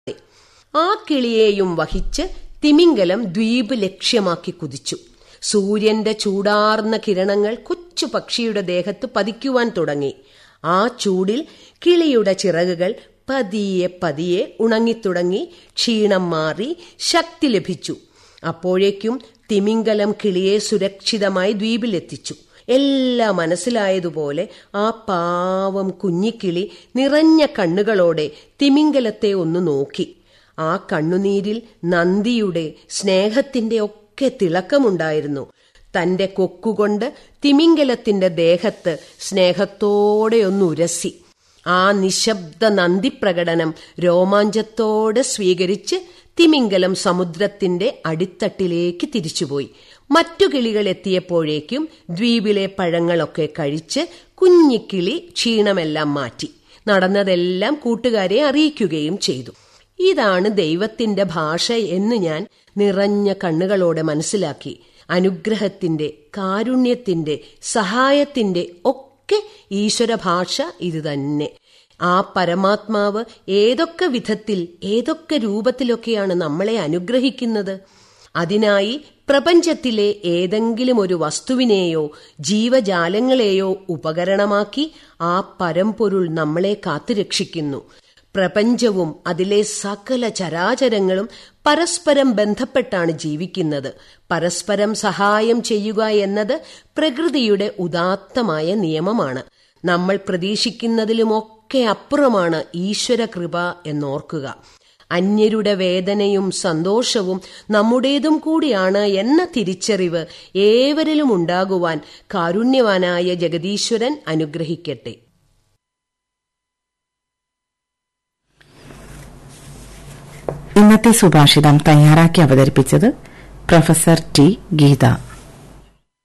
ആ കിളിയെയും വഹിച്ച് തിമിംഗലം ദ്വീപ് ലക്ഷ്യമാക്കി കുതിച്ചു സൂര്യന്റെ ചൂടാർന്ന കിരണങ്ങൾ കൊച്ചു പക്ഷിയുടെ ദേഹത്ത് പതിക്കുവാൻ തുടങ്ങി ആ ചൂടിൽ കിളിയുടെ ചിറകുകൾ പതിയെ പതിയെ ഉണങ്ങിത്തുടങ്ങി ക്ഷീണം മാറി ശക്തി ലഭിച്ചു അപ്പോഴേക്കും തിമിംഗലം കിളിയെ സുരക്ഷിതമായി ദ്വീപിലെത്തിച്ചു എല്ലാം മനസ്സിലായതുപോലെ ആ പാവം കുഞ്ഞിക്കിളി നിറഞ്ഞ കണ്ണുകളോടെ തിമിംഗലത്തെ ഒന്ന് നോക്കി ആ കണ്ണുനീരിൽ നന്ദിയുടെ സ്നേഹത്തിന്റെ ഒക്കെ തിളക്കമുണ്ടായിരുന്നു തന്റെ കൊക്കുകൊണ്ട് തിമിംഗലത്തിന്റെ ദേഹത്ത് സ്നേഹത്തോടെ ഒന്ന് ഉരസി ആ നിശബ്ദ നന്ദിപ്രകടനം രോമാഞ്ചത്തോടെ സ്വീകരിച്ച് തിമിംഗലം സമുദ്രത്തിന്റെ അടിത്തട്ടിലേക്ക് തിരിച്ചുപോയി മറ്റു കിളികൾ എത്തിയപ്പോഴേക്കും ദ്വീപിലെ പഴങ്ങളൊക്കെ കഴിച്ച് കുഞ്ഞിക്കിളി ക്ഷീണമെല്ലാം മാറ്റി നടന്നതെല്ലാം കൂട്ടുകാരെ അറിയിക്കുകയും ചെയ്തു ഇതാണ് ദൈവത്തിന്റെ ഭാഷ എന്ന് ഞാൻ നിറഞ്ഞ കണ്ണുകളോടെ മനസ്സിലാക്കി അനുഗ്രഹത്തിന്റെ കാരുണ്യത്തിന്റെ സഹായത്തിന്റെ ഒക്കെ ഈശ്വര ഭാഷ ഇത് തന്നെ ആ പരമാത്മാവ് ഏതൊക്കെ വിധത്തിൽ ഏതൊക്കെ രൂപത്തിലൊക്കെയാണ് നമ്മളെ അനുഗ്രഹിക്കുന്നത് അതിനായി പ്രപഞ്ചത്തിലെ ഏതെങ്കിലും ഒരു വസ്തുവിനെയോ ജീവജാലങ്ങളെയോ ഉപകരണമാക്കി ആ പരമ്പൊരുൾ നമ്മളെ കാത്തുരക്ഷിക്കുന്നു പ്രപഞ്ചവും അതിലെ സകല ചരാചരങ്ങളും പരസ്പരം ബന്ധപ്പെട്ടാണ് ജീവിക്കുന്നത് പരസ്പരം സഹായം ചെയ്യുക എന്നത് പ്രകൃതിയുടെ ഉദാത്തമായ നിയമമാണ് നമ്മൾ പ്രതീക്ഷിക്കുന്നതിലുമൊക്കെ അപ്പുറമാണ് ഈശ്വര കൃപ എന്നോർക്കുക അന്യരുടെ വേദനയും സന്തോഷവും നമ്മുടേതും കൂടിയാണ് എന്ന തിരിച്ചറിവ് ഏവരിലും ഉണ്ടാകുവാൻ കാരുണ്യവാനായ ജഗദീശ്വരൻ അനുഗ്രഹിക്കട്ടെ ഇന്നത്തെ സുഭാഷിതം തയ്യാറാക്കി അവതരിപ്പിച്ചത് പ്രൊഫസർ ടി ഗീത